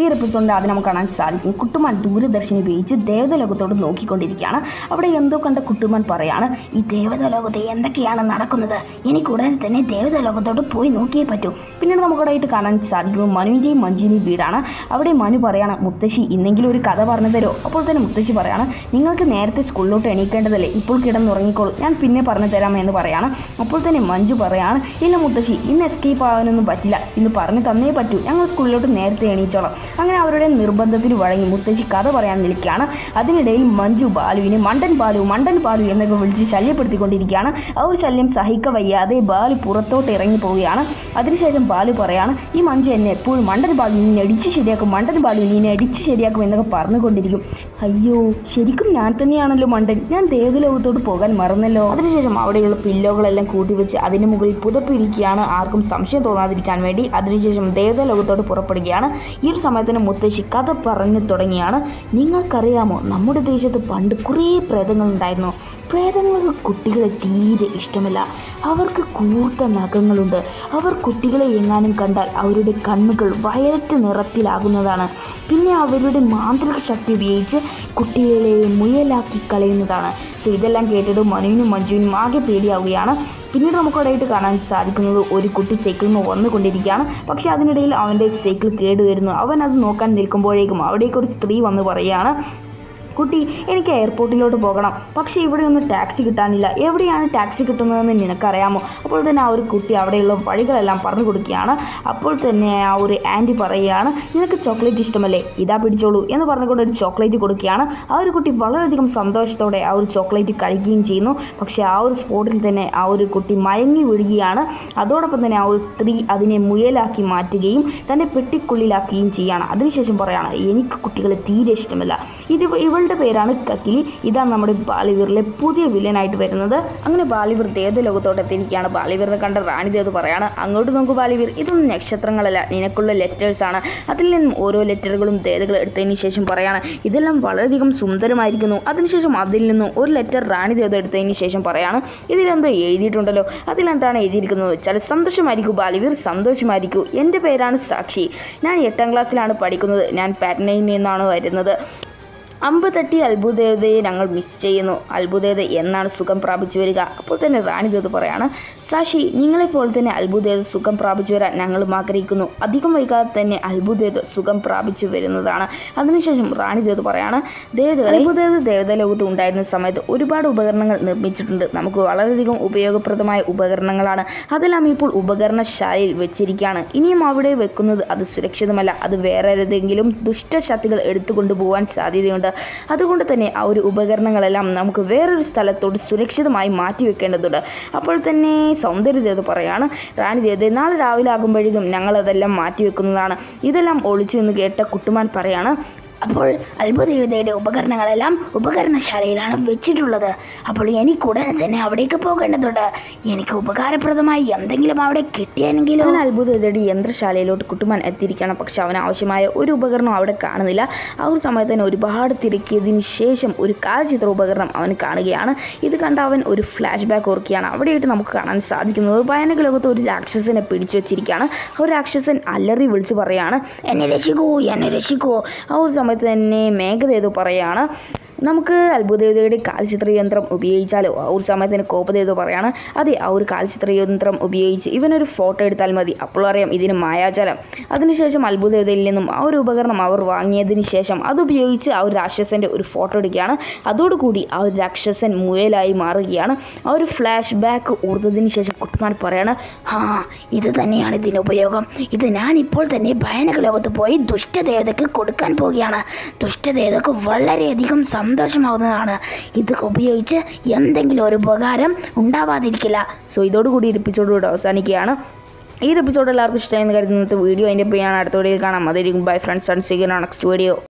ഈ ഒരു എപ്പിസോഡിൽ അത് നമുക്ക് കാണാൻ സാധിക്കും കുട്ടുമാൻ ദൂരദർശൻ ഉപയോഗിച്ച് ദേവതലോകത്തോട് നോക്കിക്കൊണ്ടിരിക്കുകയാണ് അവിടെ എന്തോ കണ്ട കുട്ടുമാൻ പറയാണ് ഈ ദേവതലോകത്ത് എന്തൊക്കെയാണ് നടക്കുന്നത് എനിക്ക് ഉടനെ തന്നെ ദേവതലോകത്തോട് പോയി നോക്കിയേ പറ്റൂ പിന്നീട് നമുക്കവിടെയായിട്ട് കാണാൻ സാധിക്കുന്നത് മനുവിൻ്റെയും മഞ്ജുവിൻ്റെയും വീടാണ് അവിടെ മനു പറയാണ് മുത്തശ്ശി ഇന്നെങ്കിലും ഒരു കഥ പറഞ്ഞു തരുമോ അപ്പോൾ തന്നെ മുത്തശ്ശി പറയാണ് നിങ്ങൾക്ക് നേരത്തെ സ്കൂളിലോട്ട് എണീക്കേണ്ടതല്ലേ ഇപ്പോൾ കിടന്നുറങ്ങിക്കോളൂ ഞാൻ പിന്നെ പറഞ്ഞു തരാം എന്ന് പറയാണ് അപ്പോൾ തന്നെ മഞ്ജു പറയാണ് ഇല്ല മുത്തശ്ശി ഇന്ന് എസ്കേപ്പ് ആവാനൊന്നും പറ്റില്ല ഇന്ന് പറഞ്ഞു തന്നേ പറ്റൂ ഞങ്ങൾ സ്കൂളിലോട്ട് നേരത്തെ എണീച്ചോളാം അങ്ങനെ അവരുടെ നിർബന്ധത്തിന് വഴങ്ങി മുത്തശ്ശി കഥ പറയാൻ നിൽക്കുകയാണ് അതിനിടയിൽ മഞ്ജു ബാലുവിനെ മണ്ടൻ ബാലു മണ്ടൻ ബാലു എന്നൊക്കെ വിളിച്ച് ശല്യപ്പെടുത്തിക്കൊണ്ടിരിക്കുകയാണ് ആ ഒരു ശല്യം സഹിക്ക വയ്യാതെ ബാലു പുറത്തോട്ട് ഇറങ്ങി പോവുകയാണ് അതിനുശേഷം ബാലു പറയാണ് ഈ മഞ്ജു എന്നെ എപ്പോഴും മണ്ടൻ ബാലു നിന്നെ അടിച്ച് ശരിയാക്കും മണ്ടൻ ബാലു നിന്നെ അടിച്ച് ശരിയാക്കും എന്നൊക്കെ പറഞ്ഞുകൊണ്ടിരിക്കും അയ്യോ ശരിക്കും ഞാൻ തന്നെയാണല്ലോ മണ്ടൻ ഞാൻ ദേവലോകത്തോട്ട് പോകാൻ മറന്നല്ലോ അതിനുശേഷം അവിടെയുള്ള പില്ലോകളെല്ലാം കൂട്ടിവെച്ച് അതിന് മുകളിൽ പുതപ്പിരിക്കുകയാണ് ആർക്കും സംശയം തോന്നാതിരിക്കാൻ വേണ്ടി അതിനുശേഷം ദേവലോകത്തോട്ട് പുറപ്പെടുകയാണ് ഈ ഒരു സമയത്തിന് മുത്തശ്ശി കഥ പറഞ്ഞു തുടങ്ങിയാണ് നിങ്ങൾക്കറിയാമോ നമ്മുടെ ദേശത്ത് പണ്ട് കുറേ പ്രേതങ്ങൾ ഉണ്ടായിരുന്നു പ്രേതങ്ങൾക്ക് കുട്ടികളെ തീരെ ഇഷ്ടമല്ല അവർക്ക് കൂർത്ത നഖങ്ങളുണ്ട് അവർ കുട്ടികളെ എങ്ങാനും കണ്ടാൽ അവരുടെ കണ്ണുകൾ വയലറ്റ് നിറത്തിലാകുന്നതാണ് പിന്നെ അവരുടെ മാന്ത്രിക ശക്തി ഉപയോഗിച്ച് കുട്ടികളെ മുയലാക്കി കളയുന്നതാണ് സോ ഇതെല്ലാം കേട്ടിട്ട് മനുവിനും മഞ്ജുവിനും ആകെ പേടിയാവുകയാണ് പിന്നീട് നമുക്കവിടെയായിട്ട് കാണാൻ സാധിക്കുന്നത് ഒരു കുട്ടി സൈക്കിളിൽ നിന്ന് വന്നുകൊണ്ടിരിക്കുകയാണ് പക്ഷേ അതിനിടയിൽ അവൻ്റെ സൈക്കിൾ കേടുവരുന്നു അവൻ അത് നോക്കാൻ നിൽക്കുമ്പോഴേക്കും അവിടേക്ക് ഒരു സ്ത്രീ വന്ന് പറയുകയാണ് കുട്ടി എനിക്ക് എയർപോർട്ടിലോട്ട് പോകണം പക്ഷേ ഇവിടെ ഒന്നും ടാക്സി കിട്ടാനില്ല എവിടെയാണ് ടാക്സി കിട്ടുന്നതെന്ന് നിനക്കറിയാമോ അപ്പോൾ തന്നെ ആ ഒരു കുട്ടി അവിടെയുള്ള വഴികളെല്ലാം പറഞ്ഞു കൊടുക്കുകയാണ് അപ്പോൾ തന്നെ ആ ഒരു ആൻറ്റി പറയുകയാണ് നിനക്ക് ചോക്ലേറ്റ് ഇഷ്ടമല്ലേ ഇതാ പിടിച്ചോളൂ എന്ന് പറഞ്ഞുകൊണ്ട് ഒരു ചോക്ലേറ്റ് കൊടുക്കുകയാണ് ആ ഒരു കുട്ടി വളരെയധികം സന്തോഷത്തോടെ ആ ഒരു ചോക്ലേറ്റ് കഴിക്കുകയും ചെയ്യുന്നു പക്ഷേ ആ ഒരു സ്പോട്ടിൽ തന്നെ ആ ഒരു കുട്ടി മയങ്ങി വീഴുകയാണ് അതോടൊപ്പം തന്നെ ആ ഒരു സ്ത്രീ അതിനെ മുയലാക്കി മാറ്റുകയും തൻ്റെ പെട്ടിക്കുള്ളിലാക്കുകയും ചെയ്യുകയാണ് അതിനുശേഷം പറയാണ് എനിക്ക് കുട്ടികളെ തീരെ ഇഷ്ടമല്ല ഇത് ഇവളുടെ പേരാണ് കക്കിലി ഇതാണ് നമ്മുടെ ബാലിവീറിലെ പുതിയ വില്ലനായിട്ട് വരുന്നത് അങ്ങനെ ബാലിവീർ ദേവലോകത്തോട്ട് എത്തിയിരിക്കുകയാണ് ബാലിവീറിനെ കണ്ട റാണി ദേവ് പറയാണ് അങ്ങോട്ട് നോക്കൂ ബാലിവീർ ഇതൊന്നും നക്ഷത്രങ്ങളല്ല നിനക്കുള്ള ലെറ്റേഴ്സ് ആണ് അതിൽ നിന്നും ഓരോ ലെറ്ററുകളും ദേവതകൾ എടുത്തതിന് ശേഷം പറയാണ് ഇതെല്ലാം വളരെയധികം സുന്ദരമായിരിക്കുന്നു അതിനുശേഷം അതിൽ നിന്നും ഒരു ലെറ്റർ റാണി ദേവത എടുത്തതിന് ശേഷം പറയാണ് ഇതിലെന്തോ എഴുതിയിട്ടുണ്ടല്ലോ അതിലെന്താണ് എഴുതിയിരിക്കുന്നത് വെച്ചാൽ സന്തോഷമായിരിക്കൂ ബാലിവീർ സന്തോഷമായിരിക്കൂ എൻ്റെ പേരാണ് സാക്ഷി ഞാൻ എട്ടാം ക്ലാസ്സിലാണ് പഠിക്കുന്നത് ഞാൻ പാറ്റ്നയിൽ നിന്നാണ് വരുന്നത് അമ്പ് തട്ടി അത്ഭുതദേവതയെ ഞങ്ങൾ മിസ് ചെയ്യുന്നു അത്ഭുതദേവത എന്നാണ് സുഖം പ്രാപിച്ചു വരിക അപ്പോൾ തന്നെ റാണി ദേവത പറയാണ് സാക്ഷി നിങ്ങളെപ്പോലെ തന്നെ അത്ഭുതദേവത സുഖം പ്രാപിച്ചു വരാൻ ഞങ്ങളും ആഗ്രഹിക്കുന്നു അധികം വൈകാതെ തന്നെ അത്ഭുതദേവത സുഖം പ്രാപിച്ചു വരുന്നതാണ് അതിനുശേഷം റാണി ദേവത പറയാണ് ദേവത അത്ഭുതദേവത ദേവതലോകത്ത് ഉണ്ടായിരുന്ന സമയത്ത് ഒരുപാട് ഉപകരണങ്ങൾ നിർമ്മിച്ചിട്ടുണ്ട് നമുക്ക് വളരെയധികം ഉപയോഗപ്രദമായ ഉപകരണങ്ങളാണ് അതെല്ലാം ഇപ്പോൾ ഉപകരണശാലയിൽ വെച്ചിരിക്കുകയാണ് ഇനിയും അവിടെ വെക്കുന്നത് അത് സുരക്ഷിതമല്ല അത് വേറെ ഏതെങ്കിലും ദുഷ്ടശക്തികൾ എടുത്തുകൊണ്ട് പോകാൻ സാധ്യതയുണ്ട് അതുകൊണ്ട് തന്നെ ആ ഒരു ഉപകരണങ്ങളെല്ലാം നമുക്ക് വേറൊരു സ്ഥലത്തോട്ട് സുരക്ഷിതമായി മാറ്റി വെക്കേണ്ടതുണ്ട് അപ്പോൾ തന്നെ സൗന്ദര്യദേവത പറയാണ് റാണി ദേവത നാളെ രാവിലെ ആകുമ്പോഴേക്കും ഞങ്ങളതെല്ലാം മാറ്റി വെക്കുന്നതാണ് ഇതെല്ലാം ഒളിച്ചു എന്ന് കേട്ട കുട്ടുമാൻ പറയാണ് അപ്പോൾ അത്ഭുതയുധയുടെ ഉപകരണങ്ങളെല്ലാം ഉപകരണശാലയിലാണ് വെച്ചിട്ടുള്ളത് അപ്പോൾ എനിക്ക് ഉടനെ തന്നെ അവിടേക്ക് പോകേണ്ടതുണ്ട് എനിക്ക് ഉപകാരപ്രദമായി എന്തെങ്കിലും അവിടെ കിട്ടിയെങ്കിലോ അവൻ അത്ഭുതയുടെ യന്ത്രശാലയിലോട്ട് കുട്ടുമാൻ എത്തിയിരിക്കണം പക്ഷെ അവന് ആവശ്യമായ ഒരു ഉപകരണം അവിടെ കാണുന്നില്ല ആ ഒരു സമയത്ത് തന്നെ ഒരുപാട് തിരക്കിയതിന് ശേഷം ഒരു കാൽചിത്ര ഉപകരണം അവൻ കാണുകയാണ് ഇത് കണ്ട അവൻ ഒരു ഫ്ലാഷ് ബാക്ക് ഓർക്കുകയാണ് അവിടെയായിട്ട് നമുക്ക് കാണാൻ സാധിക്കുന്നത് ഭയാനക ലോകത്ത് ഒരു രാക്ഷസനെ പിടിച്ചു വെച്ചിരിക്കുകയാണ് ആ ഒരു രാക്ഷസൻ അലറി വിളിച്ച് പറയാണ് എന്നെ രക്ഷിക്കൂ എന്നെ രക്ഷിക്കൂ ആ ഒരു സമയത്ത് തന്നെ മേഘദേതു പറയാണ് നമുക്ക് അത്ഭുതയുടെ കാൽചിത്ര യന്ത്രം ഉപയോഗിച്ചാലോ ആ ഒരു സമയത്തിന് കോപദേതു പറയാണ് അതെ ആ ഒരു കാൽചിത്ര യന്ത്രം ഉപയോഗിച്ച് ഇവനൊരു ഫോട്ടോ എടുത്താൽ മതി അപ്പോൾ അറിയാം ഇതിന് മായാജാലം അതിനുശേഷം അത്ഭുതയിൽ നിന്നും ആ ഒരു ഉപകരണം അവർ വാങ്ങിയതിന് ശേഷം അതുപയോഗിച്ച് ആ ഒരു രാക്ഷസൻ്റെ ഒരു ഫോട്ടോ എടുക്കുകയാണ് അതോടുകൂടി ആ ഒരു രാക്ഷസൻ മുയലായി മാറുകയാണ് ആ ഒരു ഫ്ലാഷ് ബാക്ക് ഊർന്നതിന് ശേഷം കുട്ടുമാൻ പറയാണ് ആ ഇത് തന്നെയാണ് ഇതിന് ഉപയോഗം ഇത് ഞാൻ ഇപ്പോൾ തന്നെ ഭയാനക ലോകത്ത് പോയി ദുഷ്ടദേവതയ്ക്ക് കൊടുക്കാൻ പോവുകയാണ് ദുഷ്ടദേവതയ്ക്ക് വളരെയധികം സന്തോഷമാവുന്നതാണ് ഇത് ഉപയോഗിച്ച് എന്തെങ്കിലും ഒരു ഉപകാരം ഉണ്ടാവാതിരിക്കില്ല സോ ഇതോടുകൂടി ഈ എപ്പിസോഡ് അവസാനിക്കുകയാണ് ഈ ഒരു എപ്പിസോഡ് എല്ലാവർക്കും ഇഷ്ടമായെന്ന് കരുതുന്നത് വീഡിയോ അതിൻ്റെ പോയാണ് അടുത്ത വീഡിയോയിൽ കാണാം അതായിരിക്കും ബൈ ഫ്രണ്ട്സ് ആൻഡ് സീഗർ നെക്സ്റ്റ് വീഡിയോ